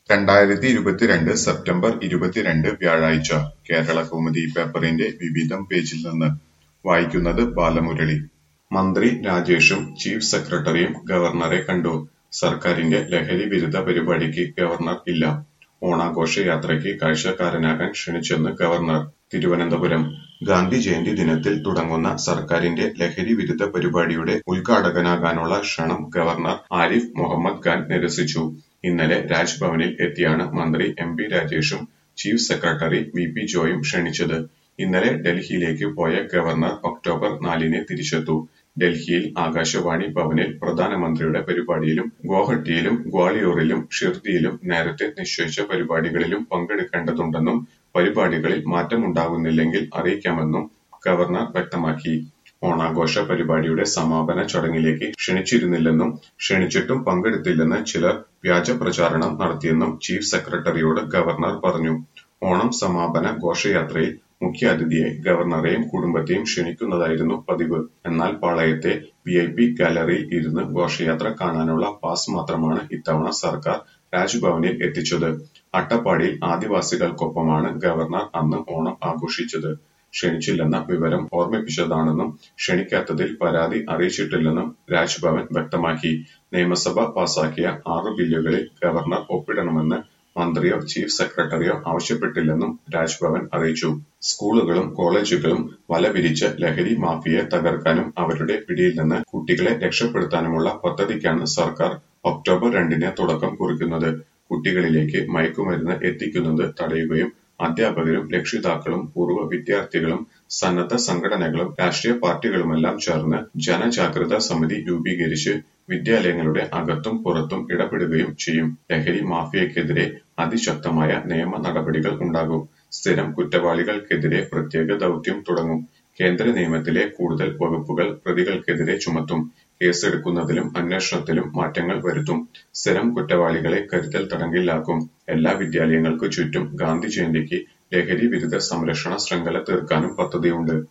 രണ്ടായിരത്തി ഇരുപത്തിരണ്ട് സെപ്റ്റംബർ ഇരുപത്തിരണ്ട് വ്യാഴാഴ്ച കേരളകൗമുദി പേപ്പറിന്റെ വിവിധം പേജിൽ നിന്ന് വായിക്കുന്നത് ബാലമുരളി മന്ത്രി രാജേഷും ചീഫ് സെക്രട്ടറിയും ഗവർണറെ കണ്ടു സർക്കാരിന്റെ ലഹരി വിരുദ്ധ പരിപാടിക്ക് ഗവർണർ ഇല്ല ഓണാഘോഷയാത്രയ്ക്ക് കാഴ്ചക്കാരനാകാൻ ക്ഷണിച്ചെന്ന് ഗവർണർ തിരുവനന്തപുരം ഗാന്ധി ജയന്തി ദിനത്തിൽ തുടങ്ങുന്ന സർക്കാരിന്റെ ലഹരി വിരുദ്ധ പരിപാടിയുടെ ഉദ്ഘാടകനാകാനുള്ള ക്ഷണം ഗവർണർ ആരിഫ് മുഹമ്മദ് ഖാൻ നിരസിച്ചു ഇന്നലെ രാജ്ഭവനിൽ എത്തിയാണ് മന്ത്രി എം പി രാജേഷും ചീഫ് സെക്രട്ടറി വി പി ജോയും ക്ഷണിച്ചത് ഇന്നലെ ഡൽഹിയിലേക്ക് പോയ ഗവർണർ ഒക്ടോബർ നാലിന് തിരിച്ചെത്തു ഡൽഹിയിൽ ആകാശവാണി ഭവനിൽ പ്രധാനമന്ത്രിയുടെ പരിപാടിയിലും ഗുവാഹട്ടിയിലും ഗ്വാളിയോറിലും ഷിർദിയിലും നേരത്തെ നിശ്ചയിച്ച പരിപാടികളിലും പങ്കെടുക്കേണ്ടതുണ്ടെന്നും പരിപാടികളിൽ മാറ്റമുണ്ടാകുന്നില്ലെങ്കിൽ അറിയിക്കാമെന്നും ഗവർണർ വ്യക്തമാക്കി ഓണാഘോഷ പരിപാടിയുടെ സമാപന ചടങ്ങിലേക്ക് ക്ഷണിച്ചിരുന്നില്ലെന്നും ക്ഷണിച്ചിട്ടും പങ്കെടുത്തില്ലെന്ന് ചിലർ വ്യാജ പ്രചാരണം നടത്തിയെന്നും ചീഫ് സെക്രട്ടറിയോട് ഗവർണർ പറഞ്ഞു ഓണം സമാപന ഘോഷയാത്രയിൽ മുഖ്യാതിഥിയായി ഗവർണറെയും കുടുംബത്തെയും ക്ഷണിക്കുന്നതായിരുന്നു പതിവ് എന്നാൽ പാളയത്തെ വി ഐ പി ഗാലറിയിൽ ഇരുന്ന് ഘോഷയാത്ര കാണാനുള്ള പാസ് മാത്രമാണ് ഇത്തവണ സർക്കാർ രാജ്ഭവനിൽ എത്തിച്ചത് അട്ടപ്പാടിയിൽ ആദിവാസികൾക്കൊപ്പമാണ് ഗവർണർ അന്ന് ഓണം ആഘോഷിച്ചത് ക്ഷണിച്ചില്ലെന്ന വിവരം ഓർമ്മിപ്പിച്ചതാണെന്നും ക്ഷണിക്കാത്തതിൽ പരാതി അറിയിച്ചിട്ടില്ലെന്നും രാജ്ഭവൻ വ്യക്തമാക്കി നിയമസഭ പാസാക്കിയ ആറ് ബില്ലുകളിൽ ഗവർണർ ഒപ്പിടണമെന്ന് മന്ത്രിയോ ചീഫ് സെക്രട്ടറിയോ ആവശ്യപ്പെട്ടില്ലെന്നും രാജ്ഭവൻ അറിയിച്ചു സ്കൂളുകളും കോളേജുകളും വലവിരിച്ച് ലഹരി മാഫിയെ തകർക്കാനും അവരുടെ പിടിയിൽ നിന്ന് കുട്ടികളെ രക്ഷപ്പെടുത്താനുമുള്ള പദ്ധതിക്കാണ് സർക്കാർ ഒക്ടോബർ രണ്ടിന് തുടക്കം കുറിക്കുന്നത് കുട്ടികളിലേക്ക് മയക്കുമരുന്ന് എത്തിക്കുന്നത് തടയുകയും അധ്യാപകരും രക്ഷിതാക്കളും പൂർവ്വ വിദ്യാർത്ഥികളും സന്നദ്ധ സംഘടനകളും രാഷ്ട്രീയ പാർട്ടികളുമെല്ലാം ചേർന്ന് ജനജാഗ്രതാ സമിതി രൂപീകരിച്ച് വിദ്യാലയങ്ങളുടെ അകത്തും പുറത്തും ഇടപെടുകയും ചെയ്യും ലഹരി മാഫിയക്കെതിരെ അതിശക്തമായ നിയമ നടപടികൾ ഉണ്ടാകും സ്ഥിരം കുറ്റവാളികൾക്കെതിരെ പ്രത്യേക ദൗത്യം തുടങ്ങും കേന്ദ്ര നിയമത്തിലെ കൂടുതൽ വകുപ്പുകൾ പ്രതികൾക്കെതിരെ ചുമത്തും കേസെടുക്കുന്നതിലും അന്വേഷണത്തിലും മാറ്റങ്ങൾ വരുത്തും സ്ഥിരം കുറ്റവാളികളെ കരുതൽ തടങ്കിലാക്കും എല്ലാ വിദ്യാലയങ്ങൾക്കു ചുറ്റും ഗാന്ധി ജയന്തിക്ക് ലഹരി വിരുദ്ധ സംരക്ഷണ ശൃംഖല തീർക്കാനും പദ്ധതിയുണ്ട്